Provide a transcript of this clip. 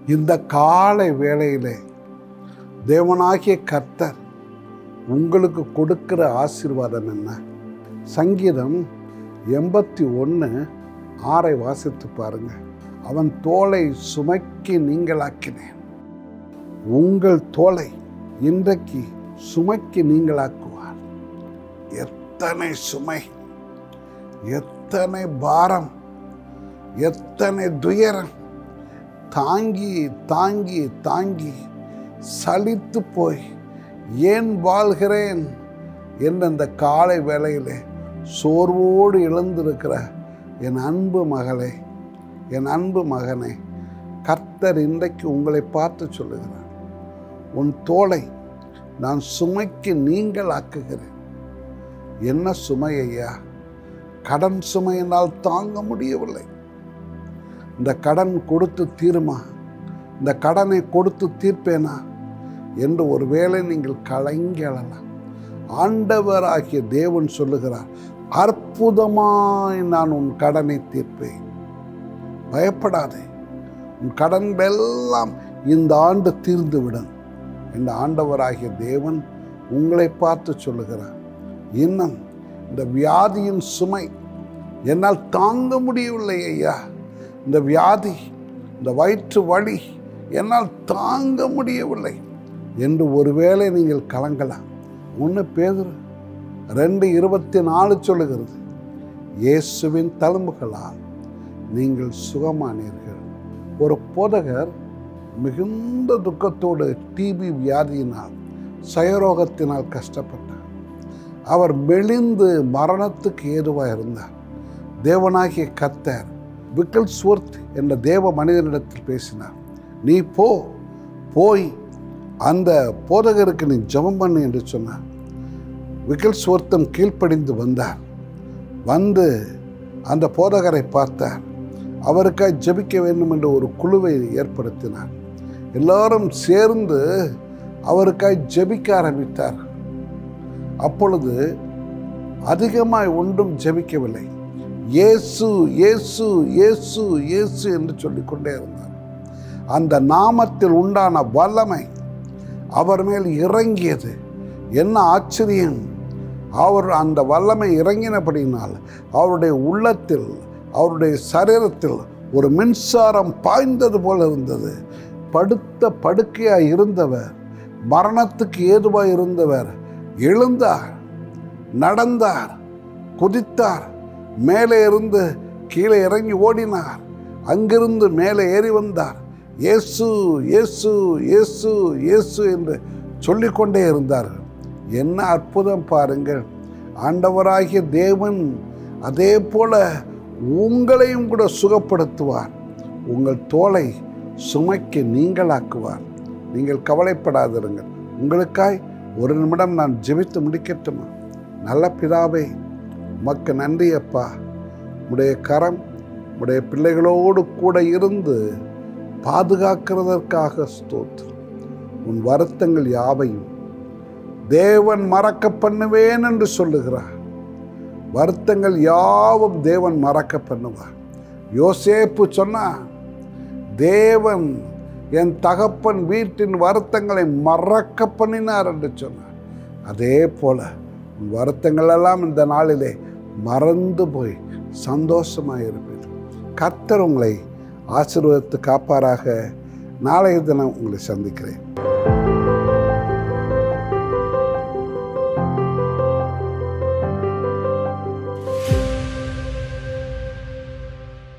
இந்த காலை வேளையிலே தேவனாகிய கர்த்தர் உங்களுக்கு கொடுக்கிற ஆசீர்வாதம் என்ன சங்கீதம் எண்பத்தி ஒன்று ஆறை வாசித்து பாருங்க அவன் தோலை சுமைக்கு நீங்களாக்கினேன் உங்கள் தோலை இன்றைக்கு சுமைக்கு நீங்களாக்குவார் எத்தனை சுமை எத்தனை பாரம் எத்தனை துயரம் தாங்கி தாங்கி தாங்கி சலித்து போய் ஏன் வாழ்கிறேன் என்ற இந்த காலை வேளையிலே சோர்வோடு இழந்திருக்கிற என் அன்பு மகளே என் அன்பு மகனே கர்த்தர் இன்றைக்கு உங்களை பார்த்து சொல்லுகிறார் உன் தோலை நான் சுமைக்கு நீங்கள் ஆக்குகிறேன் என்ன சுமை ஐயா கடன் சுமையினால் தாங்க முடியவில்லை இந்த கடன் கொடுத்து தீருமா இந்த கடனை கொடுத்து தீர்ப்பேனா என்று ஒருவேளை நீங்கள் கலங்கி எழலாம் ஆண்டவராகிய தேவன் சொல்லுகிறார் அற்புதமாய் நான் உன் கடனை தீர்ப்பேன் பயப்படாதே உன் கடன்கள் எல்லாம் இந்த ஆண்டு தீர்ந்துவிடும் இந்த ஆண்டவராகிய தேவன் உங்களை பார்த்து சொல்லுகிறார் இன்னும் இந்த வியாதியின் சுமை என்னால் தாங்க முடியவில்லை ஐயா இந்த வியாதி இந்த வயிற்று வலி என்னால் தாங்க முடியவில்லை என்று ஒருவேளை நீங்கள் கலங்கலாம் ஒன்று பேதுரு ரெண்டு இருபத்தி நாலு சொல்லுகிறது இயேசுவின் தழும்புகளால் நீங்கள் சுகமானீர்கள் ஒரு போதகர் மிகுந்த துக்கத்தோடு டிபி வியாதியினால் சயரோகத்தினால் கஷ்டப்பட்டார் அவர் மெலிந்து மரணத்துக்கு ஏதுவாக இருந்தார் தேவனாகிய கத்தர் விக்கல் ஸ்வர்த் என்ற தேவ மனிதனிடத்தில் பேசினார் நீ போ போய் அந்த போதகருக்கு நீ ஜெபம் பண்ணு என்று சொன்னார் விக்கல் ஸ்வர்த்தம் கீழ்ப்படிந்து வந்தார் வந்து அந்த போதகரை பார்த்தார் அவருக்காய் ஜெபிக்க வேண்டும் என்ற ஒரு குழுவை ஏற்படுத்தினார் எல்லாரும் சேர்ந்து அவருக்காய் ஜெபிக்க ஆரம்பித்தார் அப்பொழுது அதிகமாய் ஒன்றும் ஜெபிக்கவில்லை இயேசு இயேசு இயேசு இயேசு என்று சொல்லிக்கொண்டே இருந்தார் அந்த நாமத்தில் உண்டான வல்லமை அவர் மேல் இறங்கியது என்ன ஆச்சரியம் அவர் அந்த வல்லமை இறங்கினபடினால் அவருடைய உள்ளத்தில் அவருடைய சரீரத்தில் ஒரு மின்சாரம் பாய்ந்தது போல இருந்தது படுத்த படுக்கையாய் இருந்தவர் மரணத்துக்கு ஏதுவாய் இருந்தவர் எழுந்தார் நடந்தார் குதித்தார் மேலே இருந்து கீழே இறங்கி ஓடினார் அங்கிருந்து மேலே ஏறி வந்தார் இயேசு இயேசு இயேசு இயேசு என்று சொல்லிக்கொண்டே இருந்தார்கள் என்ன அற்புதம் பாருங்கள் ஆண்டவராகிய தேவன் அதே போல உங்களையும் கூட சுகப்படுத்துவார் உங்கள் தோலை சுமைக்கு நீங்களாக்குவார் நீங்கள் கவலைப்படாதிருங்கள் உங்களுக்காய் ஒரு நிமிடம் நான் ஜெபித்து முடிக்கட்டுமா நல்ல பிதாவே உமக்கு நன்றி அப்பா உடைய கரம் உடைய பிள்ளைகளோடு கூட இருந்து பாதுகாக்கிறதற்காக ஸ்தோத்திரம் உன் வருத்தங்கள் யாவையும் தேவன் மறக்க பண்ணுவேன் என்று சொல்லுகிறார் வருத்தங்கள் யாவும் தேவன் மறக்க பண்ணுவார் யோசேப்பு சொன்னா தேவன் என் தகப்பன் வீட்டின் வருத்தங்களை மறக்க பண்ணினார் என்று சொன்னார் அதே போல உன் வருத்தங்கள் எல்லாம் இந்த நாளிலே மறந்து போய் சந்தோஷமாக இருப்பீர்கள் கர்த்தர் உங்களை ஆசீர்வதித்து காப்பாராக நாளைய தினம் உங்களை சந்திக்கிறேன்